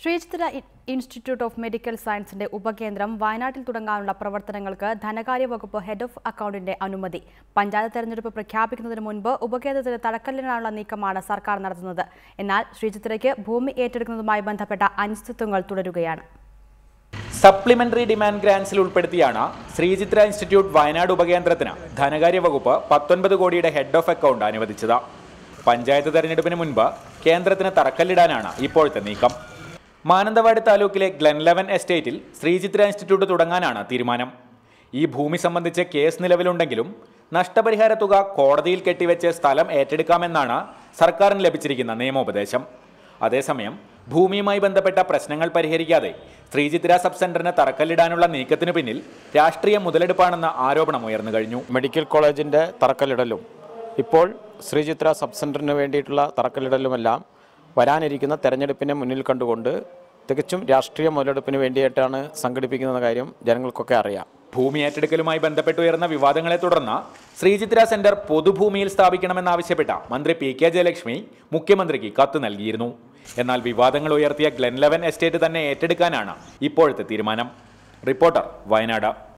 ശ്രീചിത്ര ഇ- institute of medical സയൻസിന്റെ ഉപകേന്ദ്രം വയനാട്ടിൽ തുടങ്ങാനുള്ള പ്രവർത്തനങ്ങൾക്ക് ധനകാര്യ വകുപ്പ് ഹെഡ് ഓഫ് അക്കൗണ്ടിന്റെ അനുമതി പഞ്ചായത്ത് തെരഞ്ഞെടുപ്പ് പ്രഖ്യാപിക്കുന്നതിന് മുൻപ് ഉപകേന്ദ്രത്തിന് തടക്കല്ലിടാനുള്ള നീക്കമാണ് സർക്കാർ നടത്തുന്നത് എന്നാൽ ശ്രീചിത്രയ്ക്ക് ഭൂമി ഏറ്റെടുക്കുന്നതുമായി ബന്ധപ്പെട്ട അനിശ്ചിത്വങ്ങൾ തുടരുകയാണ് സപ്ലിമെന്ററി ഡിമാൻഡ് ഗ്രാൻസിൽ ഉൾപ്പെടുത്തിയാണ് ശ്രീചിത്ര ഇൻസ്റ്റിറ്റ്യൂട്ട് വയനാട് ഉപകേന്ദ്രത്തിന് ധനകാര്യ വകുപ്പ് പത്തൊൻപത് കോടിയുടെ ഹെഡ് ഓഫ് അക്കൗണ്ട് അനുവദിച്ചത് പഞ്ചായത്ത് തെരഞ്ഞെടുപ്പിന് മുൻപ് കേന്ദ്രത്തിന് തറക്കല്ലിടാനാണ് ഇപ്പോഴത്തെ നീക്കം മാനന്തവാടി താലൂക്കിലെ ഗ്ലെൻലെവൻ എസ്റ്റേറ്റിൽ ശ്രീചിത്ര ഇൻസ്റ്റിറ്റ്യൂട്ട് തുടങ്ങാനാണ് തീരുമാനം ഈ ഭൂമി സംബന്ധിച്ച് കേസ് നിലവിലുണ്ടെങ്കിലും നഷ്ടപരിഹാര തുക കോടതിയിൽ കെട്ടിവെച്ച് സ്ഥലം ഏറ്റെടുക്കാമെന്നാണ് സർക്കാരിന് ലഭിച്ചിരിക്കുന്ന നിയമോപദേശം അതേസമയം ഭൂമിയുമായി ബന്ധപ്പെട്ട പ്രശ്നങ്ങൾ പരിഹരിക്കാതെ ശ്രീചിത്ര സബ് സെന്ററിന് തറക്കല്ലിടാനുള്ള നീക്കത്തിന് പിന്നിൽ രാഷ്ട്രീയ മുതലെടുപ്പാണെന്ന ആരോപണം ഉയർന്നു കഴിഞ്ഞു മെഡിക്കൽ കോളേജിൻ്റെ തറക്കല്ലിടലും ഇപ്പോൾ ശ്രീചിത്ര സബ് സെൻറ്ററിന് വേണ്ടിയിട്ടുള്ള തറക്കല്ലിടലുമെല്ലാം വരാനിരിക്കുന്ന തെരഞ്ഞെടുപ്പിനെ മുന്നിൽ കണ്ടുകൊണ്ട് തികച്ചും രാഷ്ട്രീയ മുതലെടുപ്പിന് വേണ്ടിയിട്ടാണ് സംഘടിപ്പിക്കുന്ന കാര്യം ജനങ്ങൾക്കൊക്കെ അറിയാം ഭൂമി ഏറ്റെടുക്കലുമായി ബന്ധപ്പെട്ടുയർന്ന വിവാദങ്ങളെ തുടർന്ന് ശ്രീചിത്ര സെന്റർ പൊതുഭൂമിയിൽ സ്ഥാപിക്കണമെന്നാവശ്യപ്പെട്ട മന്ത്രി പി കെ ജയലക്ഷ്മി മുഖ്യമന്ത്രിക്ക് കത്ത് നൽകിയിരുന്നു എന്നാൽ വിവാദങ്ങൾ ഉയർത്തിയ ഗ്ലെൻലെവൻ എസ്റ്റേറ്റ് തന്നെ ഏറ്റെടുക്കാനാണ് ഇപ്പോഴത്തെ തീരുമാനം റിപ്പോർട്ടർ വയനാട്